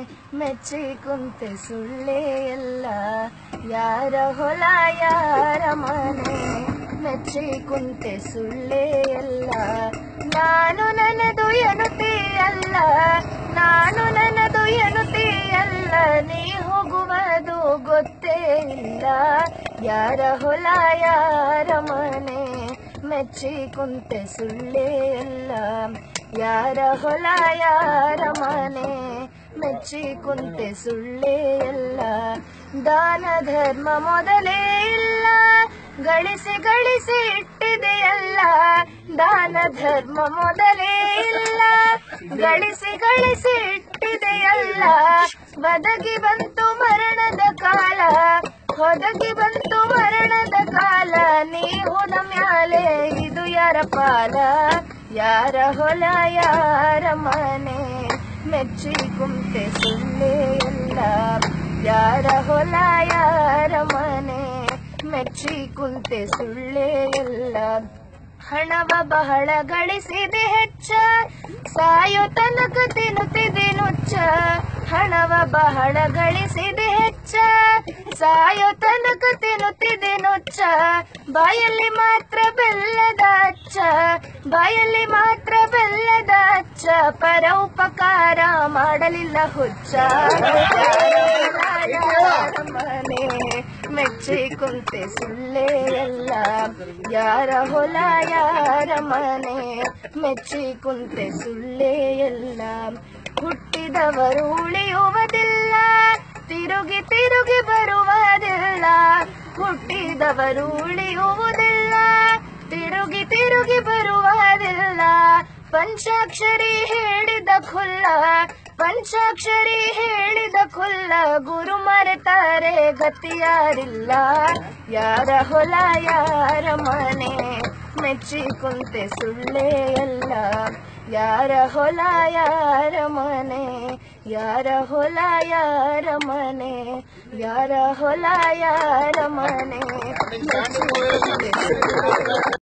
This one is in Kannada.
ಮೆಚ್ಚಿ ಕುಂತೆ ಸುಳ್ಳೇ ಎಲ್ಲ ಯಾರ ಹೊಲ ಯಾರ ಮನೆ ಮೆಚ್ಚಿ ಕುಂತೆ ಸುಳ್ಳೇ ಎಲ್ಲ ನಾನು ನನ್ನದು ಎನ್ನುತ್ತೀಯಲ್ಲ ನಾನು ನನ್ನದು ಎನ್ನುತ್ತೀಯಲ್ಲ ನೀ ಹೋಗುವುದು ಗೊತ್ತೇ ಇಲ್ಲ ಯಾರ ಹೊಲ ಯಾರ ಮನೆ ಮೆಚ್ಚಿ ಕುಂತೆ ಸುಳ್ಳೇ ಎಲ್ಲ ಯಾರ ಹೊಲ ಯಾರ ಮನೆ ಮೆಚ್ಚಿ ಕುಂತೆ ಸುಳ್ಳೇ ಎಲ್ಲ ದಾನ ಧರ್ಮ ಮೊದಲೇ ಇಲ್ಲ ಗಳಿಸಿ ಗಳಿಸಿ ಇಟ್ಟಿದೆಯಲ್ಲ ದಾನ ಧರ್ಮ ಮೊದಲೇ ಇಲ್ಲ ಗಳಿಸಿ ಗಳಿಸಿ ಇಟ್ಟಿದೆಯಲ್ಲ ಬದಗಿ ಬಂತು ಮರಣದ ಕಾಲ ಹೊದಗಿ ಬಂತು ಮರಣದ ಕಾಲ ನೀ ಹೋದ ಮ್ಯಾಲೆ ಇದು ಯಾರ ಪಾಲ ಯಾರ ಹೊಲ ಯಾರ ಮನೆ ಮೆಚ್ಚಿ ಕುಂತೆ ಸುಳ್ಳೇ ಎಲ್ಲ ಯಾರ ಹೊಲ ಯಾರ ಮನೆ ಮೆಚ್ಚಿ ಕುಂತೆ ಸುಳ್ಳೇ ಎಲ್ಲ ಹಣವ ಬಹಳ ಗಳಿಸಿದೆ ಹೆಚ್ಚ ಸಾಯೋ ತನಕ ತಿನ್ನುತ್ತಿದೆ ನುಚ್ಚ ಹಣವ ಬಹಳ ಗಳಿಸಿದೆ ಹೆಚ್ಚ ಸಾಯೋ ತನಕ ತಿನ್ನುತ್ತಿದೆ ನುಚ್ಚ ಬಾಯಲ್ಲಿ ಮಾತ್ರ ಬೆಲ್ಲದ ಅಚ್ಚ ಬಾಯಲ್ಲಿ ಮಾತ್ರ ಬೆಲ್ಲದ ಅಚ್ಚ ಪರ ಉಪಕಾರ ಮಾಡಲಿಲ್ಲ ಹುಚ್ಚ ಯಾರ ಮನೆ ಮೆಚ್ಚಿ ಕುಂತೆ ಸುಳ್ಳೇ ಎಲ್ಲ ಯಾರ ಹೊಲ ಯಾರ ಮನೆ ಮೆಚ್ಚಿ ಕುಂತೆ ಸುಳ್ಳೇ ಎಲ್ಲ ಹುಟ್ಟಿದವರು ಉಳಿಯುವುದಿಲ್ಲ ತಿರುಗಿ ತಿರುಗಿ ಬರುವುದಿಲ್ಲ ಹುಟ್ಟಿದವರು ಉಳಿಯುವುದಿಲ್ಲ ತಿರುಗಿ ತಿರುಗಿ ಬರುವುದಿಲ್ಲ ಪಂಚಾಕ್ಷರಿ ಹೇಳಿದ ಖುಲ್ಲ ಪಂಚಾಕ್ಷರಿ ಹೇಳಿದ ಖುಲ್ಲ ಗುರು ಮರೆತಾರೆ ಗತಿಯಾರಿಲ್ಲ ಯಾರ ಹೊಲ ಯಾರ ಮನೆ ಮೆಚ್ಚಿ ಕುಂತೆ ಸುಳ್ಳೇ ಎಲ್ಲ ಯಾರ ಹೊಲ ಯಾರ ಮನೆ ಯಾರ ಹೊಲ ಯಾರ ಮನೆ ಯಾರ ಹೊಲ ಯಾರ ಮನೆ ಮೆಚ್ಚಿ ಕುಂತೆ ಸುಳ್ಳೇ